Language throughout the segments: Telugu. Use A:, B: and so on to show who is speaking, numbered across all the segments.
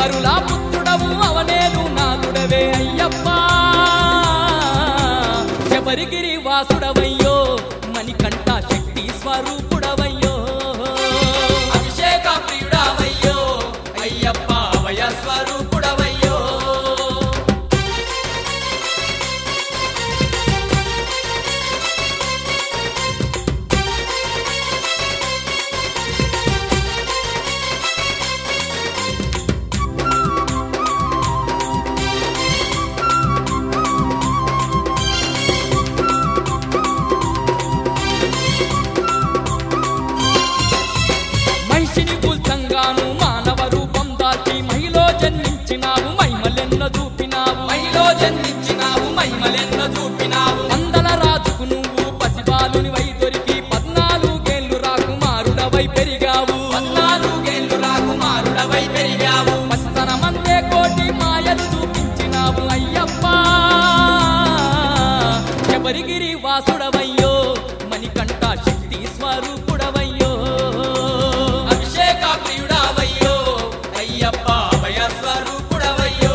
A: హరిహరులా పుత్రుడవు అవనేలు నాదుడవే అయ్యప్ప శబరిగిరి వాసుడవయ్యో మణికంఠ శక్తి స్వరూపుడవయ్యో
B: అభిషేక ప్రియుడవయ్యో అయ్యప్ప అభయ స్వరూపుడవయ్యో
A: మహిషిని కూల్చంగాను మానవ రూపం దాల్చి మహిలో జన్మించినావు మహిమలెన్నో చూపినావు
B: మహిలో జన్మించినావు మహిమలెన్నో చూపినావు
A: వందల రాజుకు నువ్వు పసిబాలుని వై దొరికి పద్నాలుగేళ్లు రాకుమారుడవై పెరిగావు
B: పద్నాలుగేళ్లు రాకుమారుడవై పెరిగావు
A: పస్తనమందే కోటి మాయలు చూపించినావు అయ్యప్ప శబరిగిరి వాసుడవయ్యో మణికంఠ శక్తి స్వరూపుడవయ్యో
B: అభిషేక ప్రియుడవయ్యో అయ్యప్ప అభయ స్వరూపుడవయ్యో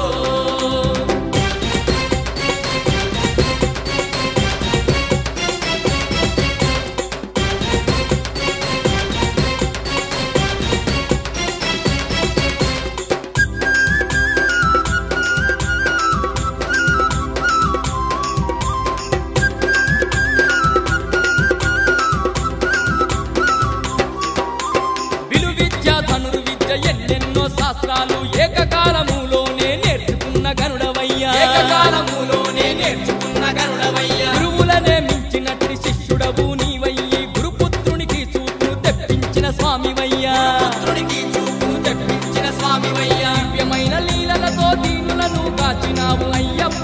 A: విలువిద్య ధనుర్విద్య ఎన్నెన్నో శాస్త్రాలు ఏకకాలములోనే నేర్చుకున్న గనుడవయ్యా
B: ఏకకాలములోనే నేర్చుకున్న గరుడవయ్యా
A: గురువులనే మించినట్టి శిష్యుడవు నీవయ్యి గురుపుత్రునికి చూపును తెప్పించిన స్వామివయ్యా
B: పుత్రుడికి చూపును తెప్పించిన స్వామివయ్యా
A: దివ్యమైన లీలలతో దీనులను కాచినావు అయ్యప్ప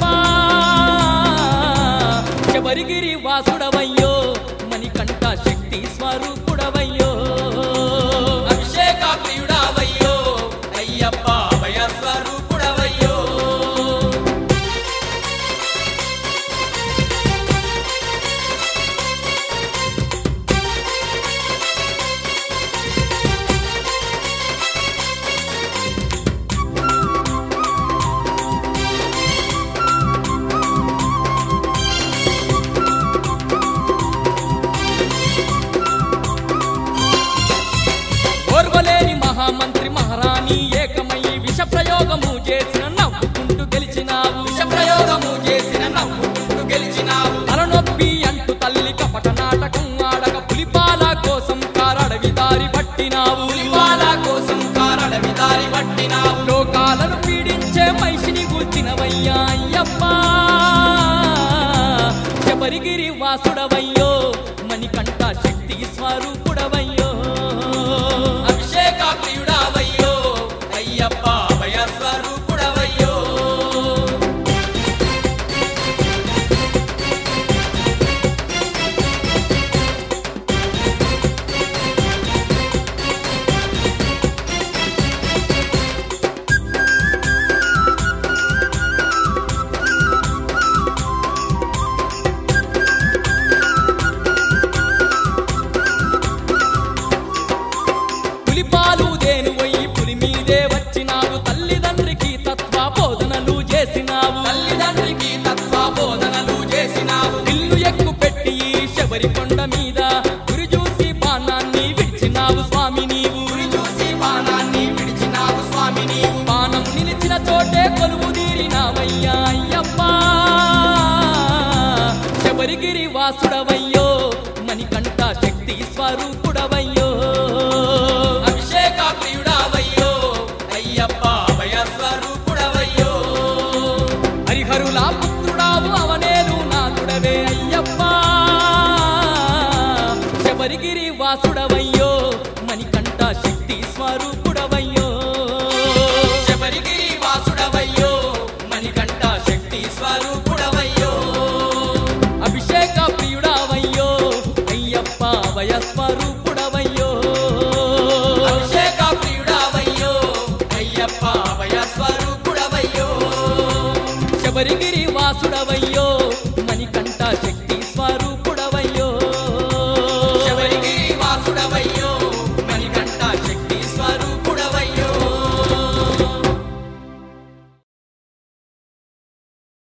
A: శబరిగిరి వాసుడవయ్యో మణికంఠ శక్తి స్వరూపుడవయ్యో
B: అభిషేక ప్రియుడవయ్యో అయ్యప్ప అభయ స్వరూపుడవయ్యో
A: ఓర్వలేని మహామంత్రి మహారాణి ఏకమై విష ప్రయోగము చేసిన నవ్వుకుంటూ గెలిచినావు
B: విష ప్రయోగము చేసిన నవ్వుకుంటూ గెలిచినావు
A: తలనొప్పి అంటూ తల్లి కపట నాటకం ఆడక పులిపాల కోసం కారడవి దారి పట్టినావు
B: పులిపాల కోసం కారడవి దారి పట్టినావు
A: లోకాలను పీడించే మహిషిని కూర్చినవయ్యా అయ్యప్ప శబరిగిరి వాసుడవయ్యో మణికంఠ శక్తి స్వరూపుడవయ్యో
B: అభిషేక ప్రియుడవయ్యో అయ్యప్ప అభయ స్వరూపుడవయ్యో
A: పులిపాలు దేను పోయి పులి మీదే వచ్చినావు తల్లిదండ్రికి తత్వ బోధనలు చేసినావు
B: తల్లిదండ్రికి తత్వ బోధనలు చేసినావు
A: ఇల్లు ఎక్కు పెట్టి ఈ శబరి కొండ మీద గురి చూసి బాణాన్ని విడిచినావు స్వామి నీవు
B: గురి చూసి బాణాన్ని విడిచినావు స్వామి నీవు
A: బాణం నిలిచిన చోటే కొలువు తీరినావయ్యా అయ్యప్ప శబరిగిరి వాసుడవయ్యో మణికంఠ శక్తి స్వరూపుడవయ్యో
B: అభిషేక ప్రియుడవయ్యో అయ్యప్ప అభయ స్వరూపుడవయ్యో
A: హరిహరులా పుత్రుడావు అవనేలు నాదుడవే అయ్యప్ప శబరిగిరి వాసుడవయ్యో మణికంఠ శక్తి స్వరూపుడవయ్యో
B: శబరిగిరి వాసుడవయ్యో మణికంఠ శక్తి స్వరూపుడవయ్యో
A: అభిషేక ప్రియుడవయ్యో అయ్యప్ప వయస్వరూపుడవయ్యో
B: అభిషేక ప్రియుడవయ్యో అయ్యప్ప అభయ స్వరూపుడవయ్యో
A: శబరిగిరి వాసుడవయ్యో